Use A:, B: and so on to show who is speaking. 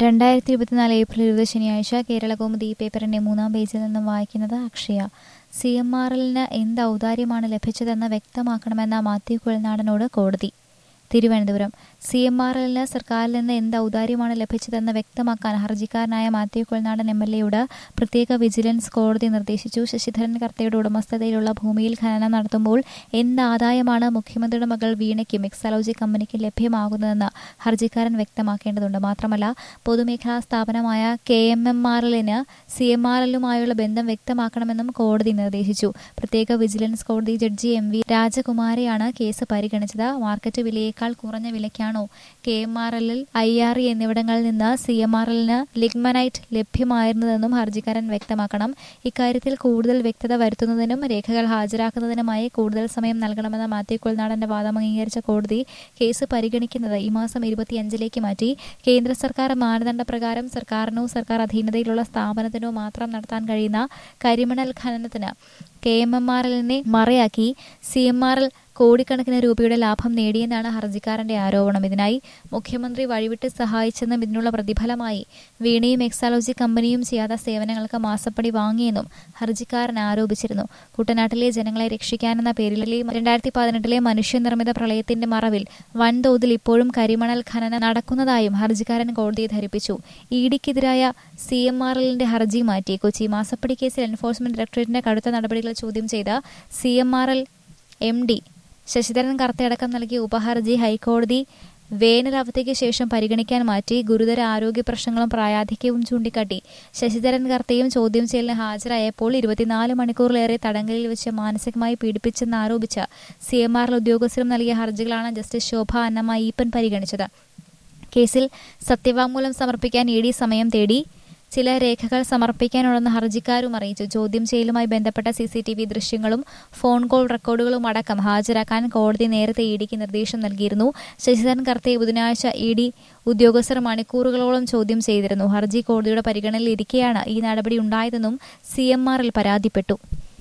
A: രണ്ടായിരത്തി ഇരുപത്തിനാല് ഏപ്രിൽ ഇരുപത് ശനിയാഴ്ച കേരളകൗമുദി ഈ പേപ്പറിന്റെ മൂന്നാം പേജിൽ നിന്നും വായിക്കുന്നത് അക്ഷയ സി എം ആർ എല്ലിന് എന്ത് ഔദാര്യമാണ് ലഭിച്ചതെന്ന് വ്യക്തമാക്കണമെന്ന മാത്യു കുഴൽനാടനോട് കോടതി തിരുവനന്തപുരം സി എം ആർ എല്ലിന് സർക്കാരിൽ നിന്ന് എന്ത് ഔദാര്യമാണ് ലഭിച്ചതെന്ന് വ്യക്തമാക്കാൻ ഹർജിക്കാരനായ മാത്യു കുഴൽനാടൻ എം എൽ എയോട് പ്രത്യേക വിജിലൻസ് കോടതി നിർദ്ദേശിച്ചു ശശിധരൻ കർത്തയുടെ ഉടമസ്ഥതയിലുള്ള ഭൂമിയിൽ ഖനനം നടത്തുമ്പോൾ എന്ത് ആദായമാണ് മുഖ്യമന്ത്രിയുടെ മകൾ വീണയ്ക്കും എക്സാലോജി കമ്പനിക്ക് ലഭ്യമാകുന്നതെന്ന് ഹർജിക്കാരൻ വ്യക്തമാക്കേണ്ടതുണ്ട് മാത്രമല്ല പൊതുമേഖലാ സ്ഥാപനമായ കെ എം എം ആർ എല്ലിന് സി എം ആർ എല്ലുമായുള്ള ബന്ധം വ്യക്തമാക്കണമെന്നും കോടതി നിർദ്ദേശിച്ചു പ്രത്യേക വിജിലൻസ് കോടതി ജഡ്ജി എം വി രാജകുമാരിയാണ് കേസ് പരിഗണിച്ചത് മാർക്കറ്റ് വിലയേക്കാൾ കുറഞ്ഞ വിലയ്ക്കാണോ കെ എം ആർ എല്ലിൽ ഐ ആർ ഇ എന്നിവിടങ്ങളിൽ നിന്ന് സി എം ആർ എല്ലിന് ലിഗ്മനൈറ്റ് ലഭ്യമായിരുന്നതെന്നും ഹർജിക്കാരൻ വ്യക്തമാക്കണം ഇക്കാര്യത്തിൽ കൂടുതൽ വ്യക്തത വരുത്തുന്നതിനും രേഖകൾ ഹാജരാക്കുന്നതിനുമായി കൂടുതൽ സമയം നൽകണമെന്ന മാത്യു കുൾനാടന്റെ വാദം അംഗീകരിച്ച കോടതി കേസ് പരിഗണിക്കുന്നത് ഈ മാസം ഇരുപത്തിയഞ്ചിലേക്ക് മാറ്റി കേന്ദ്ര സർക്കാർ മാനദണ്ഡപ്രകാരം സർക്കാരിനോ സർക്കാർ അധീനതയിലുള്ള സ്ഥാപനത്തിനോ മാത്രം നടത്താൻ കഴിയുന്ന കരിമണൽ ഖനനത്തിന് കെ എം എം ആർ എല്ലിനെ മറയാക്കി സി എം ആർ എൽ കോടിക്കണക്കിന് രൂപയുടെ ലാഭം നേടിയെന്നാണ് ഹർജിക്കാരന്റെ ആരോപണം ഇതിനായി മുഖ്യമന്ത്രി വഴിവിട്ട് സഹായിച്ചെന്നും ഇതിനുള്ള പ്രതിഫലമായി വീണയും എക്സാലോജി കമ്പനിയും ചെയ്യാത്ത സേവനങ്ങൾക്ക് മാസപ്പടി വാങ്ങിയെന്നും ഹർജിക്കാരൻ ആരോപിച്ചിരുന്നു കുട്ടനാട്ടിലെ ജനങ്ങളെ രക്ഷിക്കാനെന്ന പേരിൽ രണ്ടായിരത്തി പതിനെട്ടിലെ മനുഷ്യനിർമ്മിത പ്രളയത്തിന്റെ മറവിൽ വൻതോതിൽ ഇപ്പോഴും കരിമണൽ ഖനനം നടക്കുന്നതായും ഹർജിക്കാരൻ കോടതിയെ ധരിപ്പിച്ചു ഇഡിക്കെതിരായ സി എം ആർ എല്ലിന്റെ ഹർജി മാറ്റി കൊച്ചി മാസപ്പടി കേസിൽ എൻഫോഴ്സ്മെന്റ് ഡയറക്ടറേറ്റിന്റെ കടുത്ത നടപടികൾ ചോദ്യം ചെയ്ത C M R L M D Sasidharan കർത്തയടക്കം നൽകിയ ഉപഹർജി ഹൈക്കോടതി വേനൽ അവധിക്ക് ശേഷം പരിഗണിക്കാൻ മാറ്റി ഗുരുതര ആരോഗ്യ പ്രശ്നങ്ങളും പ്രായാധിക്യവും ചൂണ്ടിക്കാട്ടി ശശിധരൻ കർത്തയും ചോദ്യം ചെയ്യലിന് ഹാജരായപ്പോൾ ഇരുപത്തിനാല് മണിക്കൂറിലേറെ തടങ്കലിൽ വെച്ച് മാനസികമായി പീഡിപ്പിച്ചെന്നാരോപിച്ച് സി എം ആർ ഉദ്യോഗസ്ഥരും നൽകിയ ഹർജികളാണ് ജസ്റ്റിസ് ശോഭ അന്നമ്മ ഈപ്പൻ പരിഗണിച്ചത് കേസിൽ സത്യവാങ്മൂലം സമർപ്പിക്കാൻ ഇ ഡി സമയം തേടി ചില രേഖകൾ സമർപ്പിക്കാനുണ്ടെന്ന് ഹർജിക്കാരും അറിയിച്ചു ചോദ്യം ചെയ്യലുമായി ബന്ധപ്പെട്ട സി സി ടി വി ദൃശ്യങ്ങളും ഫോൺ കോൾ റെക്കോർഡുകളും അടക്കം ഹാജരാക്കാൻ കോടതി നേരത്തെ ഇ ഡിക്ക് നിർദ്ദേശം നൽകിയിരുന്നു ശശിധരൻ കർത്തയെ ബുധനാഴ്ച ഇ ഡി ഉദ്യോഗസ്ഥർ മണിക്കൂറുകളോളം ചോദ്യം ചെയ്തിരുന്നു ഹർജി കോടതിയുടെ പരിഗണനയിൽ ഇരിക്കെയാണ് ഈ നടപടി ഉണ്ടായതെന്നും സി എം ആറിൽ പരാതിപ്പെട്ടു